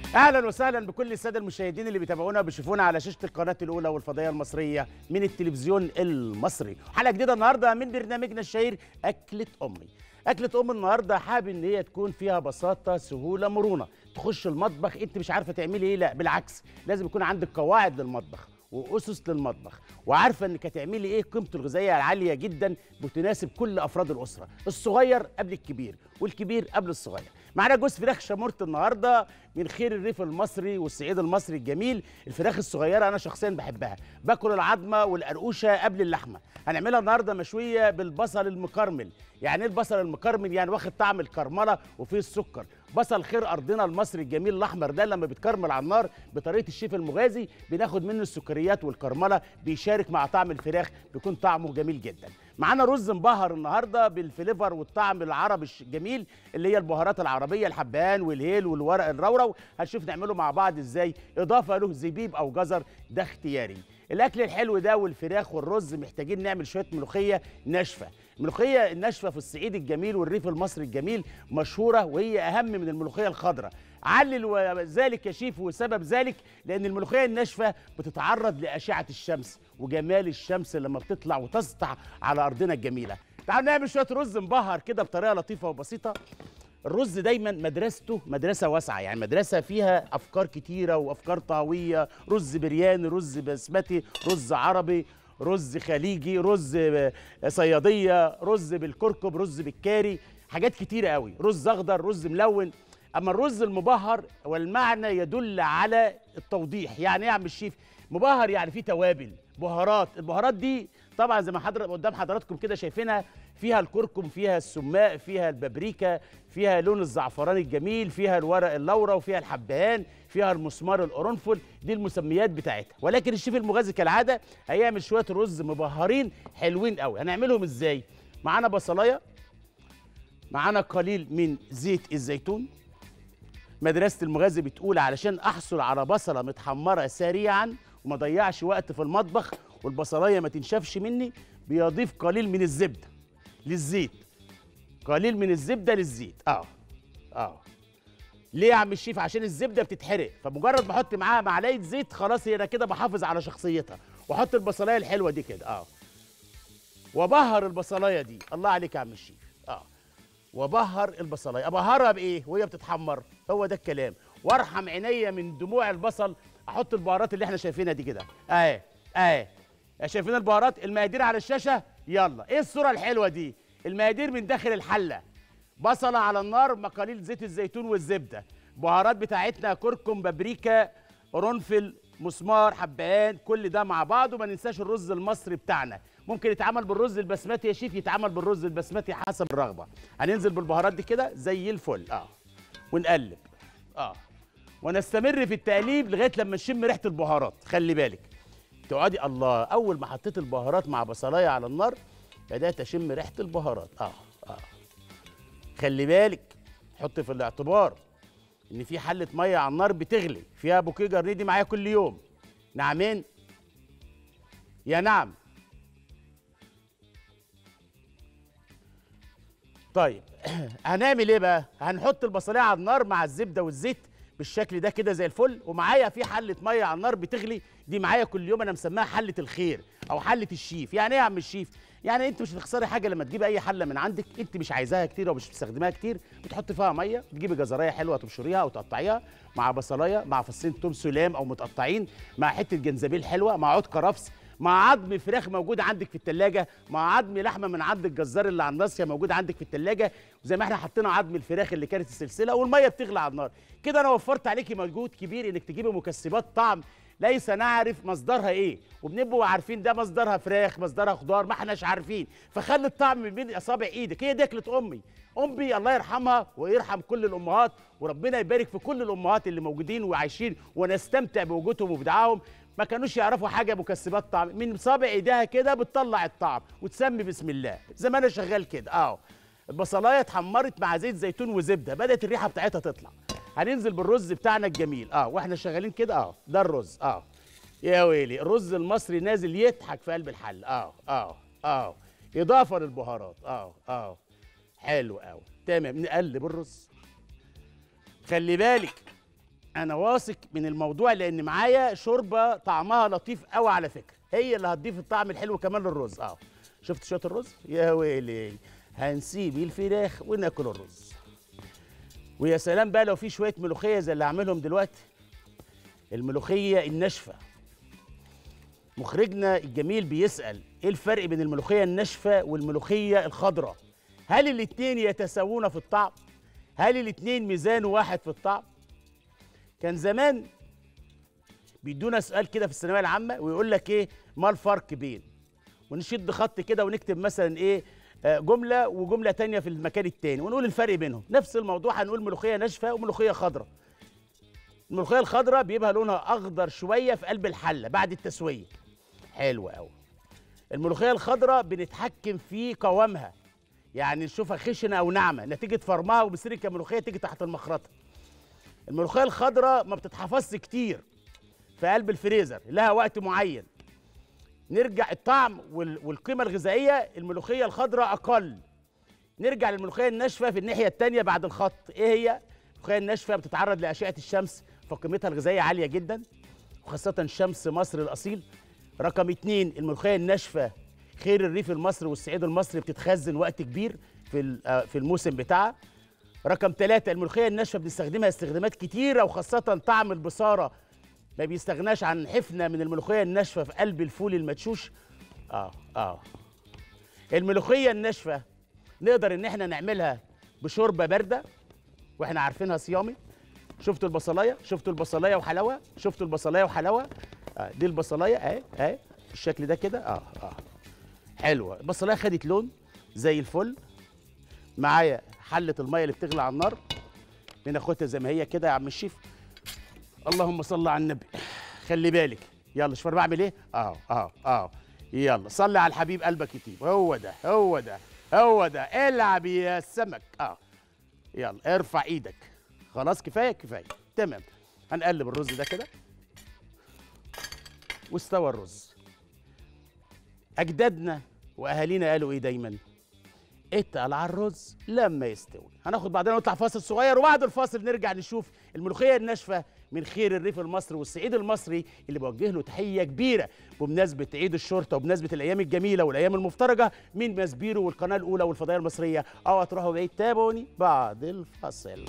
اهلا وسهلا بكل الساده المشاهدين اللي بيتابعونا وبيشوفونا على شاشه القناه الاولى والفضائيه المصريه من التلفزيون المصري حلقه جديده النهارده من برنامجنا الشهير اكله امي اكله ام النهارده حابب ان هي تكون فيها بساطه سهوله مرونه تخش المطبخ انت مش عارفه تعملي ايه لا بالعكس لازم يكون عندك قواعد للمطبخ واسس للمطبخ وعارفه انك هتعملي ايه قيمته الغذائيه العاليه جدا بتناسب كل افراد الاسره الصغير قبل الكبير والكبير قبل الصغير معانا جوز فراخ شامورت النهارده من خير الريف المصري والصعيد المصري الجميل الفراخ الصغيره انا شخصيا بحبها باكل العظمه والقرقوشه قبل اللحمه هنعملها النهارده مشويه بالبصل المكرمل يعني ايه البصل المكرمل يعني واخد طعم الكرمله وفيه السكر بصل خير ارضنا المصري الجميل الاحمر ده لما بيتكرمل على النار بطريقه الشيف المغازي بناخد منه السكريات والكرمله بيشارك مع طعم الفراخ بيكون طعمه جميل جدا معانا رز مبهر النهارده بالفليفر والطعم العربي الجميل اللي هي البهارات العربيه الحبهان والهيل والورق الرورو هنشوف نعمله مع بعض ازاي اضافه له زبيب او جزر ده اختياري الاكل الحلو ده والفراخ والرز محتاجين نعمل شويه ملوخيه ناشفه الملوخيه الناشفه في الصعيد الجميل والريف المصري الجميل مشهوره وهي اهم من الملوخيه الخضراء علل ذلك يا شيف وسبب ذلك لان الملوخيه الناشفه بتتعرض لاشعه الشمس وجمال الشمس لما بتطلع وتسطع على ارضنا الجميله تعالوا نعمل شويه رز مبهر كده بطريقه لطيفه وبسيطه الرز دايما مدرسته مدرسه واسعه يعني مدرسه فيها افكار كتيره وافكار طاويه رز برياني رز بسمتي رز عربي رز خليجي رز صياديه رز بالكركب رز بالكاري حاجات كتيره قوي رز اخضر رز ملون اما الرز المبهر والمعنى يدل على التوضيح يعني ايه يا عم الشيف مبهر يعني فيه توابل بهارات البهارات دي طبعا زي ما حضر قدام حضراتكم كده شايفينها فيها الكركم فيها السماق فيها البابريكا فيها لون الزعفران الجميل فيها الورق اللورا وفيها الحبهان فيها المسمار القرنفل دي المسميات بتاعتها ولكن الشيف المغازي كالعاده هيعمل شويه رز مبهرين حلوين قوي هنعملهم ازاي معانا بصلايه معانا قليل من زيت الزيتون مدرسه المغازي بتقول علشان احصل على بصله متحمره سريعا وما ضيعش وقت في المطبخ والبصلايه ما تنشفش مني بيضيف قليل من الزبده للزيت قليل من الزبده للزيت اه اه ليه يا عم الشيف عشان الزبده بتتحرق فمجرد ما احط معاها معلقه زيت خلاص هي انا كده بحافظ على شخصيتها واحط البصلايه الحلوه دي كده اه وبهر البصلايه دي الله عليك يا عم الشيف اه وبهر البصلايه ابهرها بايه وهي بتتحمر هو ده الكلام وارحم عينيا من دموع البصل احط البهارات اللي احنا شايفينها دي كده اهي اهي شايفين البهارات المقادير على الشاشه يلا ايه الصوره الحلوه دي المقادير من داخل الحله بصله على النار مع قليل زيت الزيتون والزبده بهارات بتاعتنا كركم بابريكا قرنفل مسمار حبهان كل ده مع بعض وما ننساش الرز المصري بتاعنا ممكن يتعمل بالرز البسمتي يا شيف يتعمل بالرز البسمتي حسب الرغبه هننزل بالبهارات دي كده زي الفل اه ونقلب اه ونستمر في التقليب لغايه لما نشم ريحه البهارات خلي بالك تقعدي الله اول ما حطيت البهارات مع بصلايه على النار بدات اشم ريحه البهارات اه اه خلي بالك حط في الاعتبار ان في حله ميه على النار بتغلي فيها بوكيه جرنيه دي معايا كل يوم نعمين يا نعم طيب هنعمل ايه بقى هنحط البصليه على النار مع الزبده والزيت بالشكل ده كده زي الفل ومعايا في حله ميه على النار بتغلي دي معايا كل يوم انا مسماها حله الخير او حله الشيف يعني ايه يا عم الشيف يعني انت مش هتخسري حاجه لما تجيبي اي حله من عندك انت مش عايزاها كتير او مش بتستخدمها كتير بتحطي فيها ميه تجيبي جزرايه حلوه تبشريها او تقطعيها مع بصلايه مع فصين توم سلام او متقطعين مع حته جنزبيل حلوه مع عود كرفس مع عظم فراخ موجود عندك في التلاجة مع عظم لحمه من عند الجزار اللي على الناصيه موجود عندك في التلاجة زي ما احنا حطينا عظم الفراخ اللي كانت السلسله والميه بتغلي على النار كده انا وفرت عليكي مجهود كبير انك تجيبي مكسبات طعم ليس نعرف مصدرها ايه وبنبقوا عارفين ده مصدرها فراخ مصدرها خضار ما احناش عارفين فخلي الطعم من بين اصابع ايدك هي دي اكله امي امي الله يرحمها ويرحم كل الامهات وربنا يبارك في كل الامهات اللي موجودين وعايشين ونستمتع بوجودهم وبدعائهم ما كانوش يعرفوا حاجه مكسبات طعم من صابع ايديها كده بتطلع الطعم وتسمي بسم الله زي ما انا شغال كده اه البصلايه اتحمرت مع زيت زيتون وزبده بدات الريحه بتاعتها تطلع هننزل بالرز بتاعنا الجميل اه واحنا شغالين كده اه ده الرز اه يا ويلي الرز المصري نازل يضحك في قلب الحل اه اه اه اضافه للبهارات اه اه حلو قوي تمام نقلب الرز خلي بالك انا واثق من الموضوع لان معايا شوربه طعمها لطيف قوي على فكره هي اللي هتضيف الطعم الحلو كمان للرز اه شفت شويه الرز يا ويلي هنسيب الفراخ وناكل الرز ويا سلام بقى لو في شويه ملوخيه زي اللي هعملهم دلوقتي الملوخيه الناشفه مخرجنا الجميل بيسال ايه الفرق بين الملوخيه الناشفه والملوخيه الخضراء هل الاتنين يتساوون في الطعم هل الاتنين ميزان واحد في الطعم كان زمان بيدونا سؤال كده في الثانويه العامه ويقول لك ايه ما الفرق بين ونشد خط كده ونكتب مثلا ايه آه، جمله وجمله تانية في المكان التاني ونقول الفرق بينهم نفس الموضوع هنقول ملوخيه ناشفه وملوخيه خضراء الملوخيه الخضراء بيبقى لونها اخضر شويه في قلب الحله بعد التسويه حلو قوي الملوخيه الخضراء بنتحكم في قوامها يعني نشوفها خشنه او ناعمه نتيجه فرمها وبتصير كملوخيه تيجي تحت المخرطه الملوخيه الخضراء ما بتتحفظش كتير في قلب الفريزر لها وقت معين نرجع الطعم وال- والقيمه الغذائيه الملوخيه الخضراء اقل نرجع للملوخيه الناشفه في الناحيه الثانيه بعد الخط ايه هي الملوخيه الناشفه بتتعرض لاشعه الشمس فقيمتها الغذائيه عاليه جدا وخاصه شمس مصر الاصيل رقم اتنين الملوخيه الناشفه خير الريف المصري والصعيد المصري بتتخزن وقت كبير في ال- آه، في الموسم بتاعها رقم ثلاثة الملوخية الناشفة بنستخدمها استخدامات كتيرة وخاصة طعم البصارة ما بيستغناش عن حفنة من الملوخية الناشفة في قلب الفول المدشوش اه اه الملوخية الناشفة نقدر ان احنا نعملها بشوربة باردة واحنا عارفينها صيامي شفتوا البصلاية شفتوا البصلاية وحلاوة شفتوا البصلاية وحلاوة آه دي البصلاية اهي اهي بالشكل ده كده اه اه حلوة البصلاية خدت لون زي الفل معايا حلة المية اللي بتغلي على النار بناخدها زي ما هي كده يا عم الشيف اللهم صل على النبي خلي بالك يلا شوف انا بعمل ايه اه اه اه يلا صلي على الحبيب قلبك يطيب هو ده هو ده هو ده العب يا سمك اه يلا ارفع ايدك خلاص كفايه كفايه تمام هنقلب الرز ده كده واستوى الرز اجدادنا واهالينا قالوا ايه دايما اتقل على الرز لما يستوي هناخد بعدين نطلع فاصل صغير وبعد الفاصل نرجع نشوف الملوخيه الناشفه من خير الريف المصري والصعيد المصري اللي بوجه له تحيه كبيره بمناسبه عيد الشرطه وبمناسبه الايام الجميله والايام المفترجه من مسبيرو والقناه الاولى والفضائيه المصريه او تروحوا بعيد تابعوني بعد الفاصل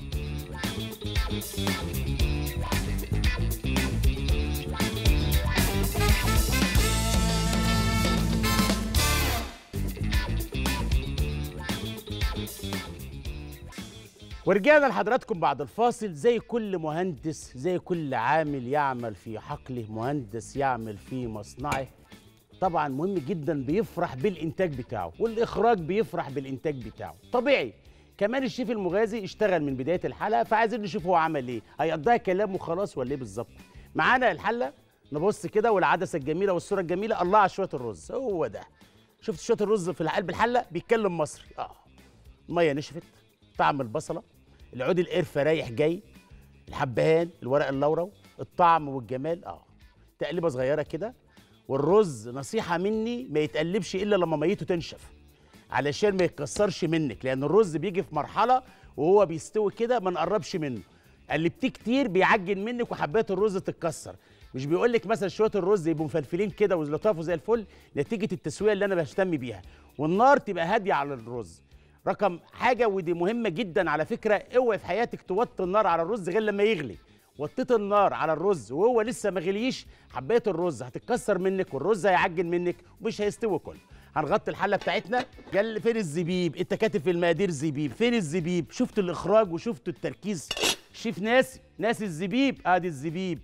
ورجعنا لحضراتكم بعد الفاصل زي كل مهندس زي كل عامل يعمل في حقله مهندس يعمل في مصنعه طبعا مهم جدا بيفرح بالانتاج بتاعه والاخراج بيفرح بالانتاج بتاعه طبيعي كمان الشيف المغازي اشتغل من بدايه الحلقه فعايزين نشوف هو عمل ايه هيقضيها كلام وخلاص ولا ايه بالظبط معانا الحله نبص كده والعدسه الجميله والصوره الجميله الله على شويه الرز هو ده شفت شويه الرز في قلب الحله بيتكلم مصري اه الميه نشفت طعم البصله العود القرفه رايح جاي الحبهان الورق اللورو الطعم والجمال اه تقليبه صغيره كده والرز نصيحه مني ما يتقلبش الا لما ميته تنشف علشان ما يتكسرش منك لان الرز بيجي في مرحله وهو بيستوي كده ما نقربش منه قلبتيه كتير بيعجن منك وحبات الرز تتكسر مش بيقول لك مثلا شويه الرز يبقوا مفلفلين كده ولطافوا زي الفل نتيجه التسويه اللي انا بهتم بيها والنار تبقى هاديه على الرز رقم حاجه ودي مهمه جدا على فكره اوعي في حياتك توطي النار على الرز غير لما يغلي وطيت النار على الرز وهو لسه ما غليش حبايه الرز هتتكسر منك والرز هيعجن منك ومش هيستوي كله هنغطي الحله بتاعتنا قال فين الزبيب انت كاتب في المقادير زبيب فين الزبيب شفت الاخراج وشفت التركيز شيف ناسي ناسي الزبيب ادي الزبيب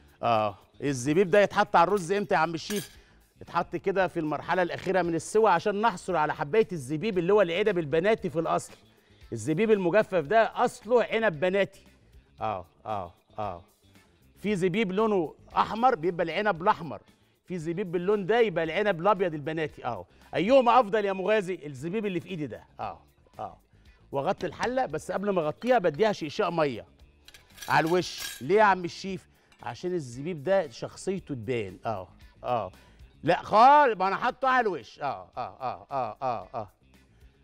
اه الزبيب ده يتحط على الرز امتى يا عم الشيف يتحط كده في المرحله الاخيره من السوى عشان نحصل على حبايه الزبيب اللي هو العنب البناتي في الاصل الزبيب المجفف ده اصله عنب بناتي اه اه اه في زبيب لونه احمر بيبقى العنب الاحمر في زبيب باللون ده يبقى العنب الابيض البناتي اه ايهما افضل يا مغازي الزبيب اللي في ايدي ده اه اه واغطي الحله بس قبل ما اغطيها بديها شقشاق ميه على الوش ليه يا عم الشيف عشان الزبيب ده شخصيته تبان اه اه لا خالص ما انا حاطه على الوش اه اه اه اه اه اه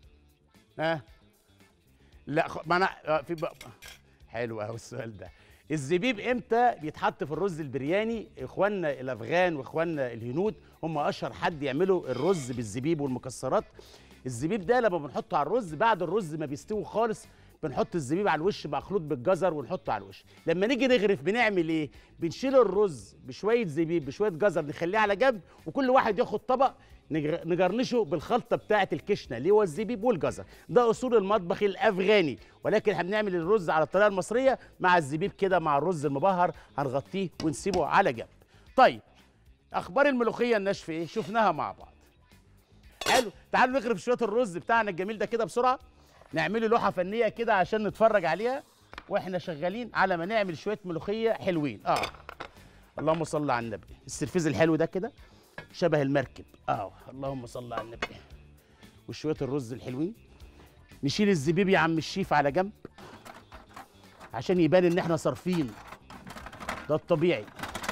ها لا خ... ما انا آه في بقى حلو قوي السؤال ده الزبيب امتى بيتحط في الرز البرياني اخواننا الافغان واخواننا الهنود هم اشهر حد يعملوا الرز بالزبيب والمكسرات الزبيب ده لما بنحطه على الرز بعد الرز ما بيستوي خالص بنحط الزبيب على الوش مخلوط بالجزر ونحطه على الوش لما نيجي نغرف بنعمل ايه بنشيل الرز بشويه زبيب بشويه جزر نخليه على جنب وكل واحد ياخد طبق نجر- نجرنشه بالخلطه بتاعه الكشنه اللي هو الزبيب والجزر ده اصول المطبخ الافغاني ولكن احنا بنعمل الرز على الطريقه المصريه مع الزبيب كده مع الرز المبهر هنغطيه ونسيبه على جنب طيب اخبار الملوخيه الناشفه ايه شفناها مع بعض حلو تعالوا نغرف شويه الرز بتاعنا الجميل ده كده بسرعه نعمله لوحه فنيه كده عشان نتفرج عليها واحنا شغالين على ما نعمل شويه ملوخيه حلوين اه اللهم صل على النبي السرفيز الحلو ده كده شبه المركب اه اللهم صل على النبي وشويه الرز الحلوين نشيل الزبيب يا عم الشيف على جنب عشان يبان ان احنا صارفين ده الطبيعي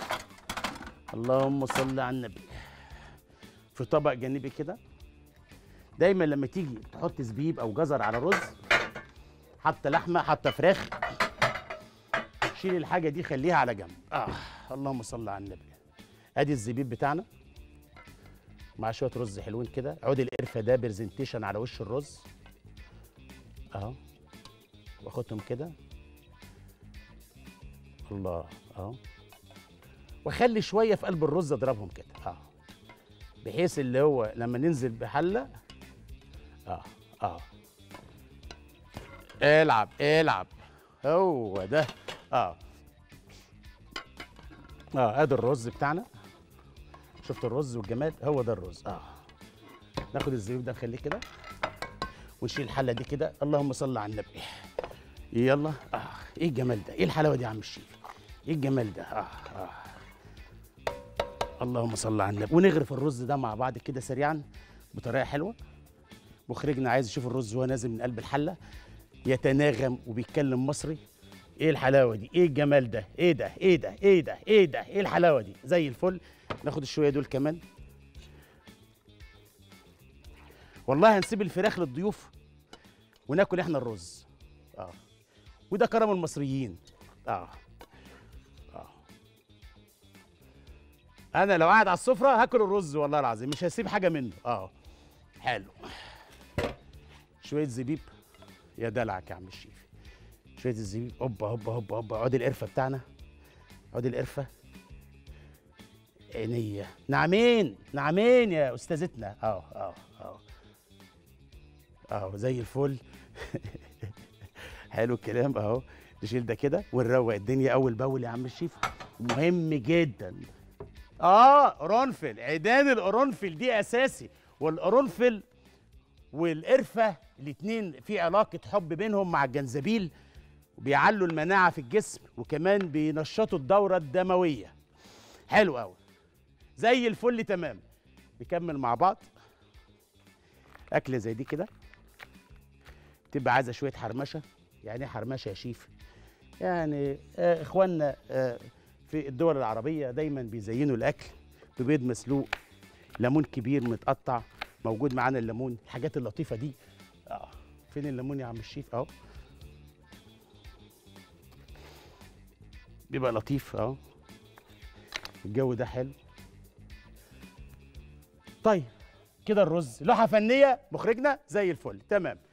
اللهم صل على النبي في طبق جانبي كده دايما لما تيجي تحط زبيب او جزر على رز حتى لحمه حتى فراخ شيل الحاجه دي خليها على جنب اه اللهم صل على النبي ادي الزبيب بتاعنا مع شويه رز حلوين كده عود القرفه ده برزنتيشن على وش الرز اهو واخدهم كده الله اهو واخلي شويه في قلب الرز اضربهم كده اه بحيث اللي هو لما ننزل بحله اه اه العب العب هو ده اه اه ادي الرز بتاعنا شفت الرز والجمال هو ده الرز اه ناخد الزبيب ده نخليه كده ونشيل الحله دي كده اللهم صل على النبي يلا اه ايه الجمال ده ايه الحلاوه دي يا عم الشيف ايه الجمال ده اه اه اللهم صل على النبي ونغرف الرز ده مع بعض كده سريعا بطريقه حلوه مخرجنا عايز يشوف الرز وهو نازل من قلب الحله يتناغم وبيتكلم مصري ايه الحلاوه دي ايه الجمال ده ايه ده ايه ده ايه ده ايه ده ايه الحلاوه دي زي الفل ناخد الشويه دول كمان والله هنسيب الفراخ للضيوف وناكل احنا الرز اه وده كرم المصريين اه اه انا لو قاعد على السفره هاكل الرز والله العظيم مش هسيب حاجه منه اه حلو شويه زبيب يا دلعك يا عم الشيف شويه الزبيب هوبا هوبا هوبا هوبا عود القرفه بتاعنا عود القرفه عينيا نعمين نعمين يا استاذتنا اه اه اه اه زي الفل حلو الكلام اهو نشيل ده كده ونروق الدنيا اول باول يا عم الشيف مهم جدا اه قرنفل عيدان القرنفل دي اساسي والقرنفل والقرفه الاتنين في علاقه حب بينهم مع الجنزبيل وبيعلوا المناعه في الجسم وكمان بينشطوا الدوره الدمويه حلو قوي زي الفل تمام نكمل مع بعض اكله زي دي كده تبقى عايزه شويه حرمشه يعني ايه حرمشه يا شيف يعني آه اخواننا آه في الدول العربيه دايما بيزينوا الاكل ببيض مسلوق ليمون كبير متقطع موجود معانا الليمون الحاجات اللطيفه دي اه فين الليمون يا عم الشيف اهو بيبقى لطيف اهو الجو ده حلو طيب كده الرز لوحه فنيه مخرجنا زي الفل تمام